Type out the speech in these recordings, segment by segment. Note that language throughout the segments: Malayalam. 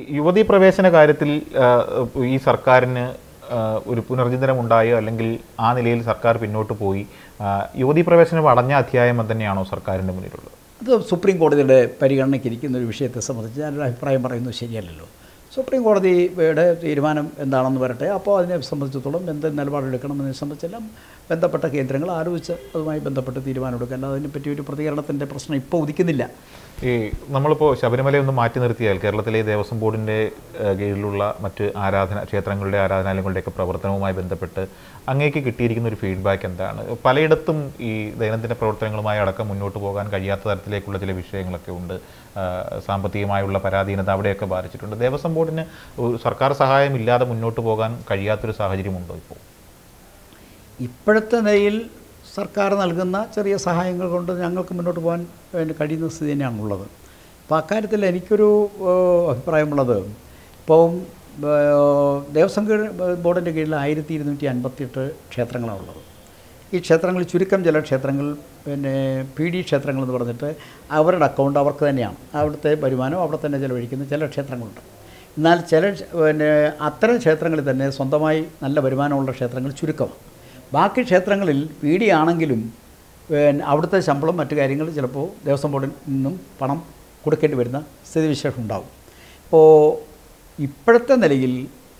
യുവതീ പ്രവേശന കാര്യത്തിൽ ആ, ഈ സർക്കാരിന് ആ, ഒരു പുനർചിന്തനം ഉണ്ടായോ അല്ലെങ്കിൽ ആ നിലയിൽ സർക്കാർ പിന്നോട്ട് പോയി ആ, യുവതീ പ്രവേശനം അടഞ്ഞ അധ്യായം തന്നെയാണോ സർക്കാരിൻ്റെ മുന്നിലുള്ളത് അത് സുപ്രീം കോടതിയുടെ പരിഗണനയ്ക്ക് ഇരിക്കുന്ന ഒരു വിഷയത്തെ സംബന്ധിച്ച് ഞാനൊരു അഭിപ്രായം പറയുന്നത് ശരിയല്ലല്ലോ സുപ്രീം കോടതിയുടെ തീരുമാനം എന്താണെന്ന് വരട്ടെ അപ്പോൾ അതിനെ സംബന്ധിച്ചിടത്തോളം എന്ത് നിലപാടെടുക്കണമെന്നതിനെ സംബന്ധിച്ചെല്ലാം ബന്ധപ്പെട്ട കേന്ദ്രങ്ങൾ ആലോചിച്ച് അതുമായി ബന്ധപ്പെട്ട് തീരുമാനമെടുക്കുക അല്ലാതെ അതിനെപ്പറ്റി ഒരു പ്രതികരണത്തിൻ്റെ പ്രശ്നം ഇപ്പോൾ ഉദിക്കുന്നില്ല ഈ നമ്മളിപ്പോൾ ശബരിമലയെ ഒന്ന് മാറ്റി നിർത്തിയാൽ കേരളത്തിലെ ദേവസ്വം ബോർഡിൻ്റെ ഏഹ്, കീഴിലുള്ള മറ്റ് ആരാധന ക്ഷേത്രങ്ങളുടെ ആരാധനാലയങ്ങളുടെയൊക്കെ പ്രവർത്തനവുമായി ബന്ധപ്പെട്ട് അങ്ങേക്ക് കിട്ടിയിരിക്കുന്ന ഒരു ഫീഡ്ബാക്ക് എന്താണ് പലയിടത്തും ഈ ദൈനംദിന പ്രവർത്തനങ്ങളുമായി അടക്കം മുന്നോട്ട് പോകാൻ കഴിയാത്ത തരത്തിലേക്കുള്ള ചില വിഷയങ്ങളൊക്കെ ഉണ്ട് ആഹ്, സാമ്പത്തികമായുള്ള പരാധീനത അവിടെയൊക്കെ ബാധിച്ചിട്ടുണ്ട് ദേവസ്വം ബോർഡിന് ഒരു സർക്കാർ സഹായം ഇല്ലാതെ മുന്നോട്ട് പോകാൻ കഴിയാത്തൊരു സാഹചര്യമുണ്ടോ ഇപ്പോൾ ഇപ്പോഴത്തെ നിലയിൽ സർക്കാർ നൽകുന്ന ചെറിയ സഹായങ്ങൾ കൊണ്ട് ഞങ്ങൾക്ക് മുന്നോട്ട് പോകാൻ പിന്നെ കഴിയുന്ന സ്ഥിതി തന്നെയാണുള്ളത് അപ്പോൾ അക്കാര്യത്തിൽ എനിക്കൊരു ഏഹ്, അഭിപ്രായമുള്ളത് ഇപ്പോൾ ഏഹ്, ദേവസ്വം കീഴ് ബോർഡിൻ്റെ കീഴിൽ ആയിരത്തി ഇരുന്നൂറ്റി അൻപത്തിയെട്ട് ക്ഷേത്രങ്ങളാണ് ഉള്ളത് ഈ ക്ഷേത്രങ്ങളിൽ ചുരുക്കം ചില ക്ഷേത്രങ്ങൾ പിന്നെ പി ഡി ക്ഷേത്രങ്ങൾ എന്ന് പറഞ്ഞിട്ട് അവരുടെ അക്കൗണ്ട് അവർക്ക് തന്നെയാണ് അവിടുത്തെ വരുമാനം അവിടെ തന്നെ ചിലവഴിക്കുന്ന ചില ക്ഷേത്രങ്ങളുണ്ട് എന്നാൽ ചില ക്ഷ- പിന്നെ അത്തരം ക്ഷേത്രങ്ങളിൽ തന്നെ സ്വന്തമായി നല്ല വരുമാനമുള്ള ക്ഷേത്രങ്ങൾ ചുരുക്കമാണ് ബാക്കി ക്ഷേത്രങ്ങളിൽ പി ഡി ആണെങ്കിലും പിന്നെ അവിടുത്തെ ശമ്പളം മറ്റു കാര്യങ്ങൾ ചിലപ്പോൾ ദേവസ്വം ബോർഡിൽ നിന്നും പണം കൊടുക്കേണ്ടി വരുന്ന സ്ഥിതിവിശേഷം ഉണ്ടാകും ഇപ്പോൾ ഇപ്പോഴത്തെ നിലയിൽ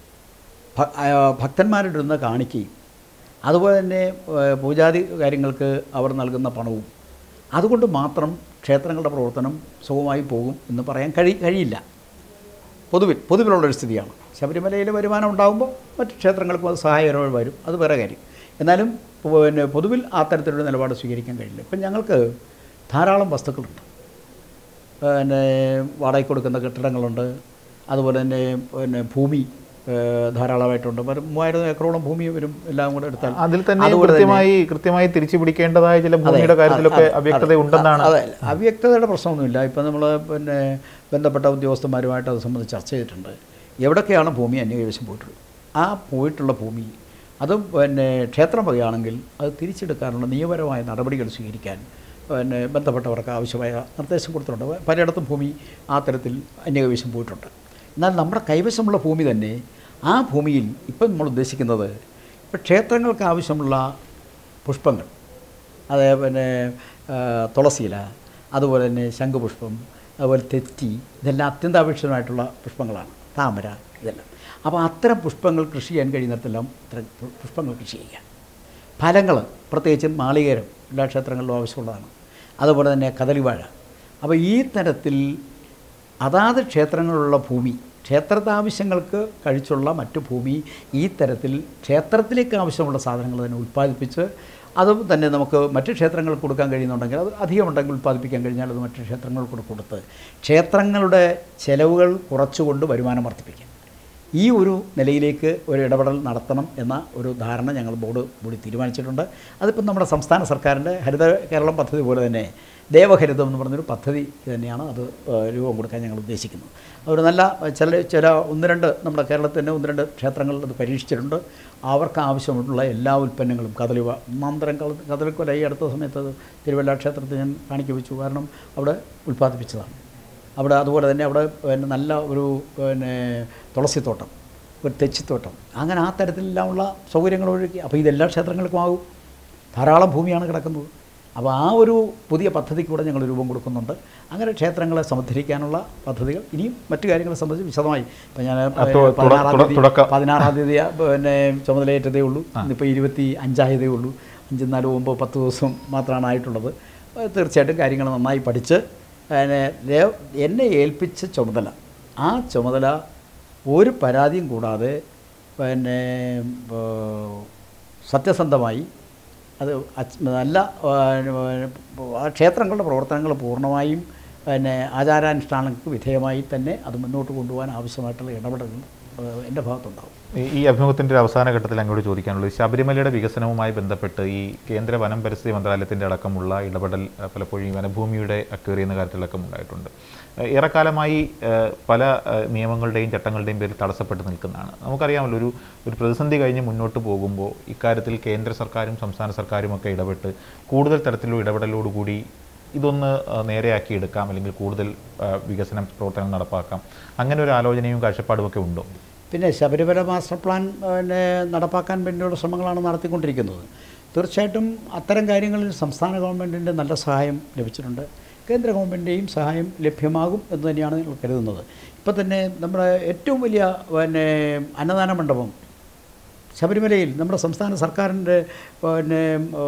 ഭ- ആ, ഭക്തന്മാരിടുന്ന കാണിക്കുകയും അതുപോലെ തന്നെ ഏഹ്, പൂജാതി കാര്യങ്ങൾക്ക് അവർ നൽകുന്ന പണവും അതുകൊണ്ട് മാത്രം ക്ഷേത്രങ്ങളുടെ പ്രവർത്തനം സുഖമായി പോകും എന്ന് പറയാൻ കഴി കഴിയില്ല പൊതുവിൽ പൊതുവിലുള്ളൊരു സ്ഥിതിയാണ് ശബരിമലയിൽ വരുമാനം ഉണ്ടാകുമ്പോൾ മറ്റ് ക്ഷേത്രങ്ങൾക്കും അത് സഹായകരമായി വരും അത് വേറെ കാര്യം എന്നാലും പിന്നെ പൊതുവിൽ ആ തരത്തിലുള്ള നിലപാട് സ്വീകരിക്കാൻ കഴിയില്ല ഇപ്പം ഞങ്ങൾക്ക് ധാരാളം വസ്തുക്കളുണ്ട് പിന്നെ വാടകയ്ക്ക് കൊടുക്കുന്ന കെട്ടിടങ്ങളുണ്ട് അതുപോലെ തന്നെ പിന്നെ ഭൂമി ഏഹ്, ധാരാളമായിട്ടുണ്ട് ഒരു മൂവായിരം ഏക്കറോളം ഭൂമി വരും എല്ലാം കൂടെ എടുത്താൽ അതിൽ തന്നെ അതുപോലെ കൃത്യമായി കൃത്യമായി തിരിച്ചു പിടിക്കേണ്ടതായ ചില ഭൂമിയുടെ കാര്യത്തിലൊക്കെ അവ്യക്തത ഉണ്ടെന്നാണ് അതെ അവ്യക്തതയുടെ പ്രശ്നമൊന്നുമില്ല ഇപ്പം നമ്മൾ പിന്നെ ബന്ധപ്പെട്ട ഉദ്യോഗസ്ഥന്മാരുമായിട്ട് അത് സംബന്ധിച്ച് ചർച്ച ചെയ്തിട്ടുണ്ട് എവിടൊക്കെയാണ് ഭൂമി അന്യകൈവശം പോയിട്ടുള്ളത് ആ പോയിട്ടുള്ള ഭൂമി അത് പിന്നെ ക്ഷേത്രം വകയാണെങ്കിൽ അത് തിരിച്ചെടുക്കാനുള്ള നിയമപരമായ നടപടികൾ സ്വീകരിക്കാൻ പിന്നെ ബന്ധപ്പെട്ടവർക്ക് ആവശ്യമായ നിർദ്ദേശം കൊടുത്തിട്ടുണ്ട് പലയിടത്തും ഭൂമി ആ തരത്തിൽ അന്യകൈവശം പോയിട്ടുണ്ട് എന്നാൽ നമ്മുടെ കൈവശമുള്ള ഭൂമി തന്നെ ആ ഭൂമിയിൽ ഇപ്പം നമ്മൾ ഉദ്ദേശിക്കുന്നത് ഇപ്പം ക്ഷേത്രങ്ങൾക്ക് ആവശ്യമുള്ള പുഷ്പങ്ങൾ അത് പിന്നെ ആ, തുളസിയില അതുപോലെ തന്നെ ശംഖുപുഷ്പം അതുപോലെ തെറ്റി ഇതെല്ലാം അത്യന്താപേക്ഷിതമായിട്ടുള്ള പുഷ്പങ്ങളാണ് താമര ഇതെല്ലാം അപ്പോൾ അത്തരം പുഷ്പങ്ങൾ കൃഷി ചെയ്യാൻ കഴിയുന്നിടത്തെല്ലാം ഇത്തരം പു- പുഷ്പങ്ങൾ കൃഷി ചെയ്യുക ഫലങ്ങൾ പ്രത്യേകിച്ചും മാളികേരം എല്ലാ ക്ഷേത്രങ്ങളിലും ആവശ്യമുള്ളതാണ് അതുപോലെ തന്നെ കദളിവാഴ അപ്പോൾ ഈ തരത്തിൽ അതാത് ക്ഷേത്രങ്ങളിലുള്ള ഭൂമി ക്ഷേത്രത്തെ ആവശ്യങ്ങൾക്ക് കഴിച്ചുള്ള മറ്റു ഭൂമി ഈ തരത്തിൽ ക്ഷേത്രത്തിലേക്ക് ആവശ്യമുള്ള സാധനങ്ങൾ തന്നെ ഉൽപ്പാദിപ്പിച്ച് അതും തന്നെ നമുക്ക് മറ്റ് ക്ഷേത്രങ്ങൾക്ക് കൊടുക്കാൻ കഴിയുന്നുണ്ടെങ്കിൽ അത് അധികമുണ്ടെങ്കിൽ ഉൽപ്പാദിപ്പിക്കാൻ കഴിഞ്ഞാൽ അത് മറ്റ് ക്ഷേത്രങ്ങൾക്ക് കൂടെ കൊടുത്ത് ക്ഷേത്രങ്ങളുടെ ചെലവുകൾ കുറച്ചുകൊണ്ട് വരുമാനം വർദ്ധിപ്പിക്കാം ഈ ഒരു നിലയിലേക്ക് ഒരു ഇടപെടൽ നടത്തണം എന്ന ഒരു ധാരണ ഞങ്ങൾ ബോർഡ് കൂടി തീരുമാനിച്ചിട്ടുണ്ട് അതിപ്പം നമ്മുടെ സംസ്ഥാന സർക്കാരിൻ്റെ ഹരിത കേരളം പദ്ധതി പോലെ തന്നെ ദേവഹരിതം എന്ന് പറഞ്ഞൊരു പദ്ധതി തന്നെയാണ് അത് ഏഹ്, രൂപം കൊടുക്കാൻ ഞങ്ങൾ ഉദ്ദേശിക്കുന്നത് ഒരു നല്ല ചില ചില ഒന്ന് രണ്ട് നമ്മുടെ കേരളത്തിൻ്റെ ഒന്ന് രണ്ട് ക്ഷേത്രങ്ങളിൽ അത് പരീക്ഷിച്ചിട്ടുണ്ട് അവർക്ക് ആവശ്യമുള്ള എല്ലാ ഉൽപ്പന്നങ്ങളും കദളി വ- ഒന്നാന്തരം കള- കദളിക്കൊല ഈ അടുത്ത സമയത്ത് അത് തിരുവല്ല ക്ഷേത്രത്തിൽ ഞാൻ കാണിക്ക വെച്ചു കാരണം അവിടെ ഉൽപ്പാദിപ്പിച്ചതാണ് അവിടെ അതുപോലെ തന്നെ അവിടെ പിന്നെ നല്ല ഒരു പിന്നെ തുളസിത്തോട്ടം ഒരു തെച്ചിത്തോട്ടം അങ്ങനെ ആ തരത്തിലെല്ലാമുള്ള സൗകര്യങ്ങൾ ഒഴുകി അപ്പോൾ ഇതെല്ലാ ക്ഷേത്രങ്ങൾക്കും ആകും ധാരാളം ഭൂമിയാണ് കിടക്കുന്നത് അപ്പോൾ ആ ഒരു പുതിയ പദ്ധതിക്ക് കൂടെ ഞങ്ങൾ രൂപം കൊടുക്കുന്നുണ്ട് അങ്ങനെ ക്ഷേത്രങ്ങളെ സമുദ്ധരിക്കാനുള്ള പദ്ധതികൾ ഇനിയും മറ്റു കാര്യങ്ങളെ സംബന്ധിച്ച് വിശദമായി ഇപ്പം ഞാൻ ആ, തു- തുട- പതിനാറാം തുട- തീയതി തുടക്കം. പതിനാറാം തീയതി പിന്നെ ചുമതലയേറ്റതേ ഉള്ളൂ ഇന്നിപ്പോൾ ഇരുപത്തി അഞ്ചായതേ ഉള്ളൂ അഞ്ച് നാല് ഒമ്പത് പത്ത് ദിവസം മാത്രമാണ് ആയിട്ടുള്ളത് അത് തീർച്ചയായിട്ടും കാര്യങ്ങൾ നന്നായി പഠിച്ച് പിന്നെ ദേ- എന്നെ ഏൽപ്പിച്ച ചുമതല ആ ചുമതല ഒരു പരാതിയും കൂടാതെ പിന്നെ ഏർ, സത്യസന്ധമായി അത് അച്ച് നല്ല ഏർ, ആ ക്ഷേത്രങ്ങളുടെ പ്രവർത്തനങ്ങൾ പൂർണ്ണമായും പിന്നെ ആചാരാനുഷ്ഠാനങ്ങൾക്ക് വിധേയമായി തന്നെ അത് മുന്നോട്ട് കൊണ്ടുപോകാൻ ആവശ്യമായിട്ടുള്ള ഇടപെടലുകൾ ഏർ, എൻ്റെ ഭാഗത്തുണ്ടാവും ഈ- ഈ അഭിമുഖത്തിൻ്റെ ഒരു അവസാന ഘട്ടത്തിൽ അങ്ങോട്ട് ചോദിക്കാനുള്ളത് ശബരിമലയുടെ വികസനവുമായി ബന്ധപ്പെട്ട് ഈ കേന്ദ്ര വനം പരിസ്ഥിതി മന്ത്രാലയത്തിൻ്റെ അടക്കമുള്ള ഇടപെടൽ അഹ്, പലപ്പോഴും ഈ വനഭൂമിയുടെ അക്വയറി എന്ന കാര്യത്തിലടക്കം ഉണ്ടായിട്ടുണ്ട് ഏഹ്, ഏറെക്കാലമായി ഏഹ്, പല ഏഹ്, നിയമങ്ങളുടെയും ചട്ടങ്ങളുടെയും പേരിൽ തടസ്സപ്പെട്ട് നിൽക്കുന്നതാണ് നമുക്കറിയാമല്ലോ ഒരു ഒരു പ്രതിസന്ധി കഴിഞ്ഞ് മുന്നോട്ട് പോകുമ്പോൾ ഇക്കാര്യത്തിൽ കേന്ദ്ര സർക്കാരും സംസ്ഥാന സർക്കാരും ഒക്കെ ഇടപെട്ട് കൂടുതൽ തരത്തിലുള്ള ഇടപെടലോടുകൂടി ഇതൊന്ന് ആ, നേരെയാക്കി എടുക്കാം അല്ലെങ്കിൽ കൂടുതൽ ആ, വികസന പ്രവർത്തനങ്ങൾ നടപ്പാക്കാം അങ്ങനെ ഒരു ആലോചനയും കാഴ്ചപ്പാടും ഒക്കെ ഉണ്ടോ പിന്നെ ശബരിമല മാസ്റ്റർ പ്ലാൻ പിന്നെ നടപ്പാക്കാൻ വേണ്ടിയുള്ള ശ്രമങ്ങളാണ് നടത്തിക്കൊണ്ടിരിക്കുന്നത് തീർച്ചയായിട്ടും അത്തരം കാര്യങ്ങളിൽ സംസ്ഥാന ഗവൺമെൻറ്റിൻ്റെ നല്ല സഹായം ലഭിച്ചിട്ടുണ്ട് കേന്ദ്ര ഗവൺമെൻറ്റിൻ്റെയും സഹായം ലഭ്യമാകും എന്ന് തന്നെയാണ് ഞങ്ങൾ കരുതുന്നത് ഇപ്പം തന്നെ നമ്മുടെ ഏറ്റവും വലിയ പിന്നെ അന്നദാന മണ്ഡപം ശബരിമലയിൽ നമ്മുടെ സംസ്ഥാന സർക്കാരിൻ്റെ പിന്നെ ആ,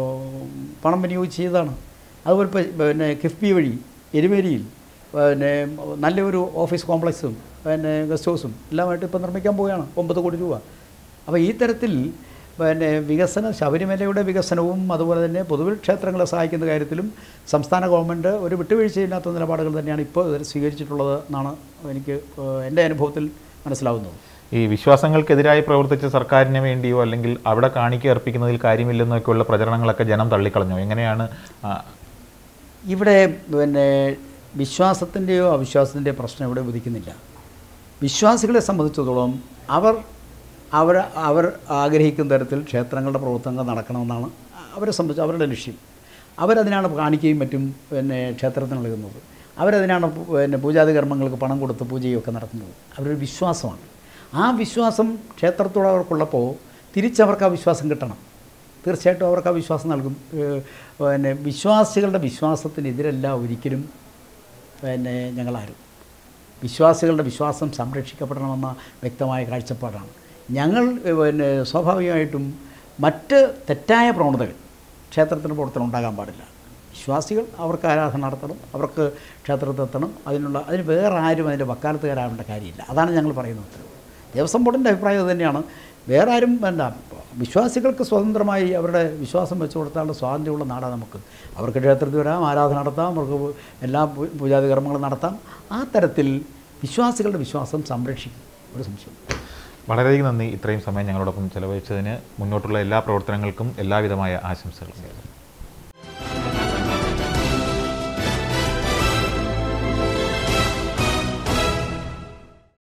പണം വിനിയോഗിച്ച് ചെയ്തതാണ് അതുപോലെ ഇപ്പോൾ പിന്നെ കിഫ്ബി വഴി എരുമേലിയിൽ പിന്നെ നല്ലൊരു ഓഫീസ് കോംപ്ലക്സും പിന്നെ ഗസ്റ്റ് ഹൗസും എല്ലാമായിട്ട് ഇപ്പോൾ നിർമ്മിക്കാൻ പോവുകയാണ് ഒമ്പത് കോടി രൂപ അപ്പോൾ ഈ തരത്തിൽ പിന്നെ വികസന ശബരിമലയുടെ വികസനവും അതുപോലെ തന്നെ പൊതുവിൽ ക്ഷേത്രങ്ങളെ സഹായിക്കുന്ന കാര്യത്തിലും സംസ്ഥാന ഗവൺമെൻറ് ഒരു വിട്ടുവീഴ്ചയില്ലാത്ത നിലപാടുകൾ തന്നെയാണ് ഇപ്പോൾ ഇതിൽ സ്വീകരിച്ചിട്ടുള്ളത് എന്നാണ് എനിക്ക് ഏഹ്, എൻ്റെ അനുഭവത്തിൽ മനസ്സിലാവുന്നത് ഈ വിശ്വാസങ്ങൾക്കെതിരായി പ്രവർത്തിച്ച സർക്കാരിന് വേണ്ടിയോ അല്ലെങ്കിൽ അവിടെ കാണിക്ക അർപ്പിക്കുന്നതിൽ കാര്യമില്ലെന്നൊക്കെയുള്ള പ്രചരണങ്ങളൊക്കെ ജനം തള്ളിക്കളഞ്ഞു എങ്ങനെയാണ് ആ, ഇവിടെ പിന്നെ വിശ്വാസത്തിൻ്റെയോ അവിശ്വാസത്തിൻ്റെയോ പ്രശ്നം ഇവിടെ ഉദിക്കുന്നില്ല വിശ്വാസികളെ സംബന്ധിച്ചിടത്തോളം അവർ അവർ അവർ ആഗ്രഹിക്കുന്ന തരത്തിൽ ക്ഷേത്രങ്ങളുടെ പ്രവർത്തനങ്ങൾ നടക്കണമെന്നാണ് അവരെ സംബന്ധിച്ച് അവരുടെ ലക്ഷ്യം അവരതിനാണ് കാണിക്കുകയും മറ്റും പിന്നെ ക്ഷേത്രത്തിന് നൽകുന്നത് അവരതിനാണ് പു- പിന്നെ പൂജാതി കർമ്മങ്ങൾക്ക് പണം കൊടുത്ത് പൂജയൊക്കെ നടത്തുന്നത് അവരൊരു വിശ്വാസമാണ് ആ വിശ്വാസം ക്ഷേത്രത്തോട് അവർക്കുള്ളപ്പോൾ തിരിച്ചവർക്ക് ആ വിശ്വാസം കിട്ടണം തീർച്ചയായിട്ടും അവർക്ക് ആ വിശ്വാസം നൽകും ഏഹ് പിന്നെ വിശ്വാസികളുടെ വിശ്വാസത്തിനെതിരല്ല ഒരിക്കലും പിന്നെ ഞങ്ങളാരും വിശ്വാസികളുടെ വിശ്വാസം സംരക്ഷിക്കപ്പെടണമെന്ന വ്യക്തമായ കാഴ്ചപ്പാടാണ് ഞങ്ങൾ ഏഹ് പിന്നെ സ്വാഭാവികമായിട്ടും മറ്റ് തെറ്റായ പ്രവണതകൾ ക്ഷേത്രത്തിന് പ്രവർത്തനം ഉണ്ടാകാൻ പാടില്ല വിശ്വാസികൾ അവർക്ക് ആരാധന നടത്തണം അവർക്ക് ക്ഷേത്രത്തിൽ എത്തണം അതിനുള്ള അതിന് വേറെ ആരും അതിൻ്റെ വക്കാലത്തുകാരാവേണ്ട കാര്യമില്ല അതാണ് ഞങ്ങൾ പറയുന്നത് ദേവസ്വം ബോർഡിൻ്റെ അഭിപ്രായം അത് തന്നെയാണ് വേറെ ആരും വേണ്ട വിശ്വാസികൾക്ക് സ്വതന്ത്രമായി അവരുടെ വിശ്വാസം വെച്ച് കൊടുത്താലുള്ള സ്വാതന്ത്ര്യമുള്ള നാടാണ് നമുക്ക് അവർക്ക് ക്ഷേത്രത്തിൽ വരാം ആരാധന നടത്താം അവർക്ക് എല്ലാ പൂ- പൂജാതി കർമ്മങ്ങളും നടത്താം ആ തരത്തിൽ വിശ്വാസികളുടെ വിശ്വാസം സംരക്ഷിക്കും ഒരു സംശയം വളരെയധികം നന്ദി ഇത്രയും സമയം ഞങ്ങളോടൊപ്പം ചെലവഴിച്ചതിന് മുന്നോട്ടുള്ള എല്ലാ പ്രവർത്തനങ്ങൾക്കും എല്ലാവിധമായ ആശംസകളും